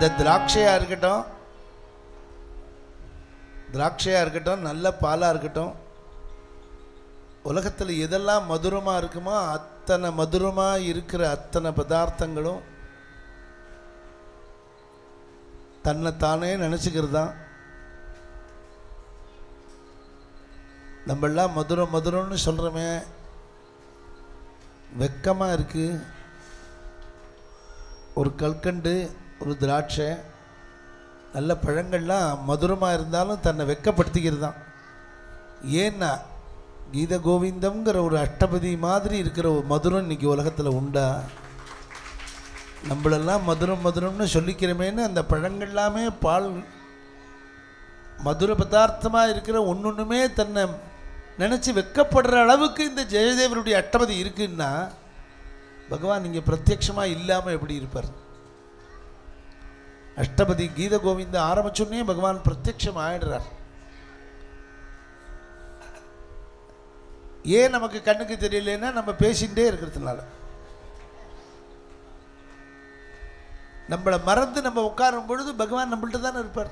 அந்த திராட்சையாக இருக்கட்டும் திராட்சையாக இருக்கட்டும் நல்ல பாலாக இருக்கட்டும் உலகத்தில் எதெல்லாம் மதுரமாக இருக்குமோ அத்தனை மதுரமாக இருக்கிற அத்தனை பதார்த்தங்களும் தன்னை தானே நினச்சிக்கிறது தான் நம்மெல்லாம் மதுரம் மதுரம்னு சொல்கிறோமே வெக்கமாக இருக்குது ஒரு கல்கண்டு ஒரு திராட்சை நல்ல பழங்கள்லாம் மதுரமாக இருந்தாலும் தன்னை வெக்கப்படுத்திக்கிறது தான் ஏன்னா கீத கோவிந்தம்ங்கிற ஒரு அஷ்டபதி மாதிரி இருக்கிற ஒரு மதுரம் இன்னைக்கு உலகத்தில் உண்டா நம்மளெல்லாம் மதுரம் மதுரம்னு சொல்லிக்கிறோமேன்னு அந்த பழங்கள்லாமே பால் மதுர பதார்த்தமாக இருக்கிற ஒன்றொன்றுமே தன்னை நினச்சி வெக்கப்படுற அளவுக்கு இந்த ஜெயதேவருடைய அட்டபதி இருக்குன்னா பகவான் இங்கே பிரத்யக்ஷமாக இல்லாமல் எப்படி இருப்பார் அஷ்டபதி கீத கோவிந்த ஆரம்பிச்சோடனே பகவான் பிரத்யக்ஷம் ஆயிடுறார் ஏன் நமக்கு கண்ணுக்கு தெரியலன்னா நம்ம பேசிகிட்டே இருக்கிறதுனால நம்மளை மறந்து நம்ம உட்காரும் பொழுது பகவான் நம்மள்ட்ட தானே இருப்பார்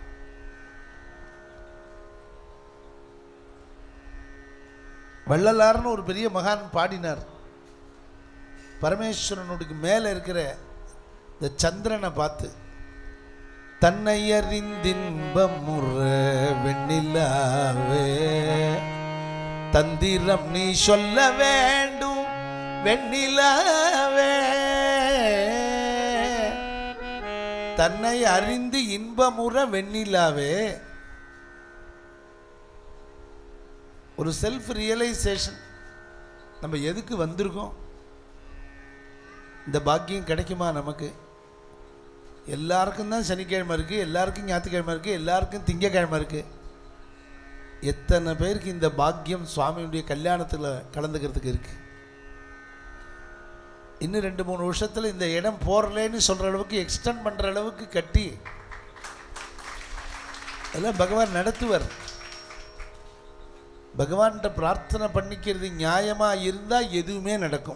வள்ளலார்னு ஒரு பெரிய மகான் பாடினார் பரமேஸ்வரனுடைய மேலே இருக்கிற இந்த சந்திரனை பார்த்து தன்னை அறிந்தின்பம் முற வெண்ணிலாவே தந்திரம் நீ சொல்ல வேண்டும் வெண்ணிலாவே தன்னை அறிந்து இன்பமுற வெண்ணிலாவே ஒரு செல்ஃப் ரியலைசேஷன் நம்ம எதுக்கு வந்திருக்கோம் இந்த பாக்கியம் கிடைக்குமா நமக்கு எல்லாருக்கும் தான் சனிக்கிழமை இருக்குது எல்லாருக்கும் ஞாயிற்றுக்கிழமை இருக்குது எல்லாருக்கும் திங்கக்கிழமை இருக்குது எத்தனை பேருக்கு இந்த பாக்கியம் சுவாமியுடைய கல்யாணத்தில் கலந்துக்கிறதுக்கு இருக்குது இன்னும் ரெண்டு மூணு வருஷத்தில் இந்த இடம் போறலேன்னு சொல்கிற அளவுக்கு எக்ஸ்டெண்ட் பண்ணுற அளவுக்கு கட்டி அதெல்லாம் பகவான் நடத்துவார் பகவான்கிட்ட பிரார்த்தனை பண்ணிக்கிறது நியாயமாக இருந்தால் எதுவுமே நடக்கும்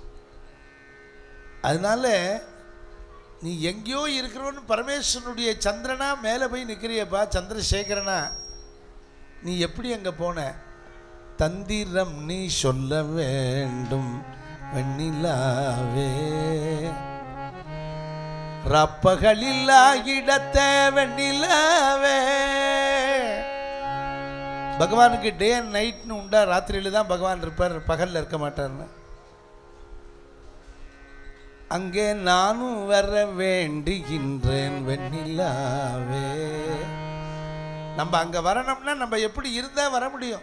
அதனால நீ எங்கேயோ இருக்கிறவன்னு பரமேஸ்வரனுடைய சந்திரனா மேலே போய் நிற்கிறியப்பா சந்திரசேகரனா நீ எப்படி அங்கே போன தந்திரம் நீ சொல்ல வேண்டும் வெண்ணிலாவே ரப்பகலில்லா இடத்த வெண்ணிலாவே பகவானுக்கு டே அண்ட் நைட்னு உண்டா ராத்திரியில தான் பகவான் இருப்பார் பகலில் இருக்க மாட்டார்னு அங்கே நானும் வர வேண்டுகின்றேன் வெண்ணிலாவே நம்ம அங்கே வரணும்னா நம்ம எப்படி இருந்தால் வர முடியும்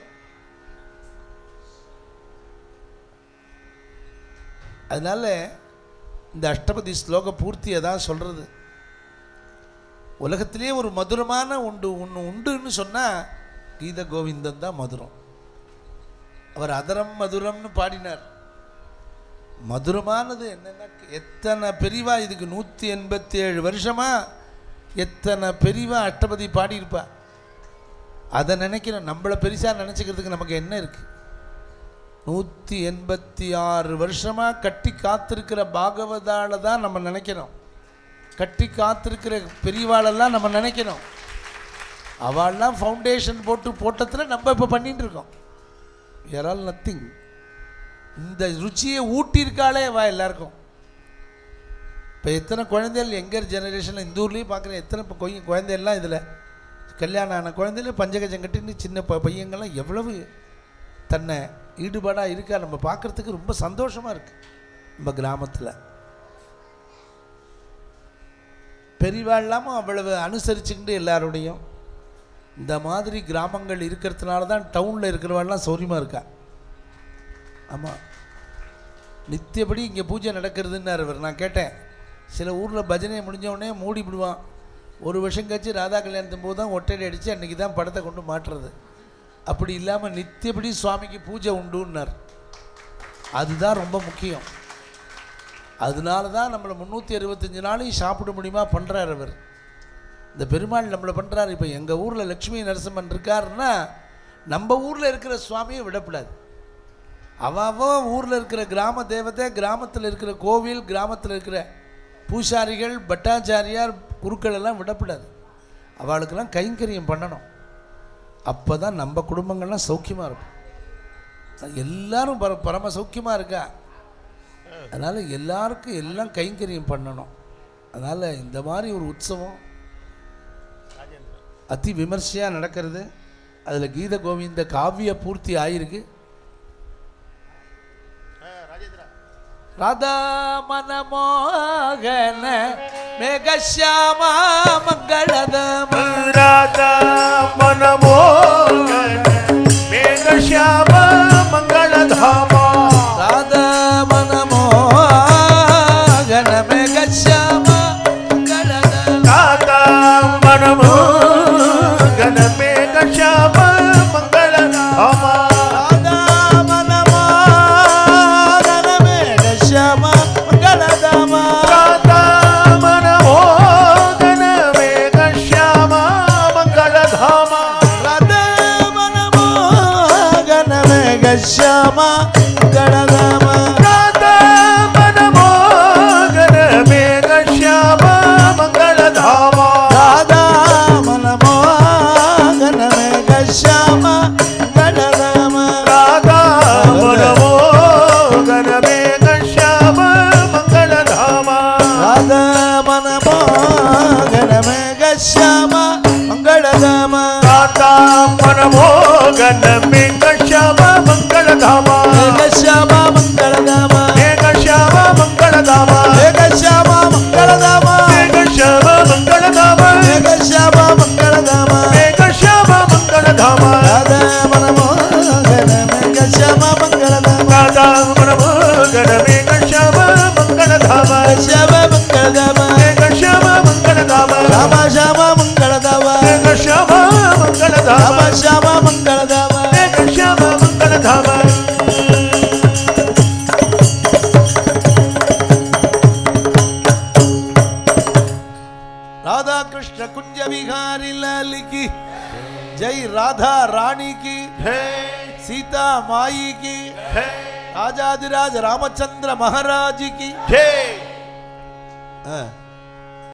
அதனால இந்த அஷ்டபதி ஸ்லோக பூர்த்தியை தான் சொல்கிறது உலகத்திலே ஒரு மதுரமான உண்டு ஒன்று உண்டுன்னு சொன்னால் கீத கோவிந்தன் தான் மதுரம் அவர் அதரம் மதுரம்னு பாடினார் மதுரமானது என்னென்னா எத்தனை பெரிவா இதுக்கு நூற்றி எண்பத்தி ஏழு வருஷமா எத்தனை பெரிவா அஷ்டபதி பாடியிருப்பா அதை நினைக்கிறோம் நம்மளை பெருசாக நினச்சிக்கிறதுக்கு நமக்கு என்ன இருக்குது நூற்றி எண்பத்தி ஆறு வருஷமாக கட்டி காத்திருக்கிற பாகவதால தான் நம்ம நினைக்கிறோம் கட்டி காத்திருக்கிற பெரியவாளெல்லாம் நம்ம நினைக்கிறோம் அவள்லாம் ஃபவுண்டேஷன் போட்டு போட்டத்தில் நம்ம இப்போ பண்ணிட்டு இருக்கோம் வேர் ஆல் நத்திங் இந்த ருச்சியை ஊட்டியிருக்காளே வா எல்லாருக்கும் இப்போ எத்தனை குழந்தைகள் எங்கர் ஜெனரேஷனில் இந்த ஊர்லேயும் பார்க்குறேன் எத்தனை இப்போ கொய் குழந்தைகள்லாம் இதில் கல்யாணம் ஆன குழந்தையில பஞ்சகஜம் கட்டின்னு சின்ன ப பையங்கள்லாம் எவ்வளவு தன்னை ஈடுபாடாக இருக்கா நம்ம பார்க்குறதுக்கு ரொம்ப சந்தோஷமாக இருக்குது நம்ம கிராமத்தில் பெரியவா இல்லாமல் அவ்வளவு அனுசரிச்சுக்கிட்டு எல்லாரோடையும் இந்த மாதிரி கிராமங்கள் இருக்கிறதுனால தான் டவுனில் இருக்கிறவாள்லாம் சௌரியமாக இருக்கா ஆமாம் நித்தியபடி இங்கே பூஜை நடக்கிறதுன்னாரு அவர் நான் கேட்டேன் சில ஊரில் பஜனை முடிஞ்ச உடனே மூடி விடுவான் ஒரு வருஷம் கழிச்சு ராதா கல்யாணத்தும் போது தான் ஒட்டையில் அடித்து அன்றைக்கி தான் படத்தை கொண்டு மாட்டுறது அப்படி இல்லாமல் நித்தியபடி சுவாமிக்கு பூஜை உண்டுன்னார் அதுதான் ரொம்ப முக்கியம் அதனால தான் நம்மளை முந்நூற்றி அறுபத்தஞ்சு நாளையும் சாப்பிட முடியுமா பண்ணுறார் அவர் இந்த பெருமாள் நம்மளை பண்ணுறாரு இப்போ எங்கள் ஊரில் லக்ஷ்மி நரசிம்மன் இருக்காருன்னா நம்ம ஊரில் இருக்கிற சுவாமியை விடக்கூடாது அவ ஊரில் இருக்கிற கிராம தேவதை கிராமத்தில் இருக்கிற கோவில் கிராமத்தில் இருக்கிற பூசாரிகள் பட்டாச்சாரியார் குருக்கள் எல்லாம் விடக்கூடாது அவளுக்கெல்லாம் கைங்கரியம் பண்ணணும் அப்போ தான் நம்ம குடும்பங்கள்லாம் சௌக்கியமாக இருக்கும் எல்லாரும் பர பரம சௌக்கியமாக இருக்கா அதனால் எல்லாருக்கும் எல்லாம் கைங்கரியம் பண்ணணும் அதனால் இந்த மாதிரி ஒரு உற்சவம் அதி விமர்சையாக நடக்கிறது அதில் கீத கோவிந்த காவிய பூர்த்தி ஆயிருக்கு ராதா மனமோகன மேகஷாமா மங்களதம ராதா மனமோகன மேகஷாம மங்களதாமா ராதா மனமோகன மேகஷாமா மங்களதம ராதா மனமோகன மேகஷாம மங்களதாமா ராதா மனமோகன மேகஷாமா மங்களதம ராதா மனமோகன மேகஷாம மங்களதாமா ராதா மனமோகன மேகஷாமா மங்களதம ராதா மனமோகன மேகஷாம மங்களதாமா ராதா மனமோகன மேகஷாம மங்களதம ராதா மனமோகன மேகஷாம மங்களதாமா ராதா மனமோகன மேகஷாம மங்களதம ராதா மனமோகன மேகஷாம மங்களதாமா மேகஷாம மங்களதம மேகஷாம மங்களதாமா மேகஷாம மங்களதம மேகஷாம மங்களதாமா மேகஷாம மங்களதம மேகஷாம மங்களதாமா ராதா மனமோகன மேகஷாம மங்களதம ராதா மனமோகன மேகஷாம மங்களதாமா மேகஷாம மங்களதம மேகஷாம மங்களதாமா ராம ஷாம மங்களதம மேகஷாம மங்களதாமா ராம ஷாம மங்களதம மேகஷாம மங்களதாமா राधा कृष्ण कुंज विहारी लाल की जय राधा रानी की हे सीता माई की हे राजाधिराज रामचंद्र महाराज की हे हाँ,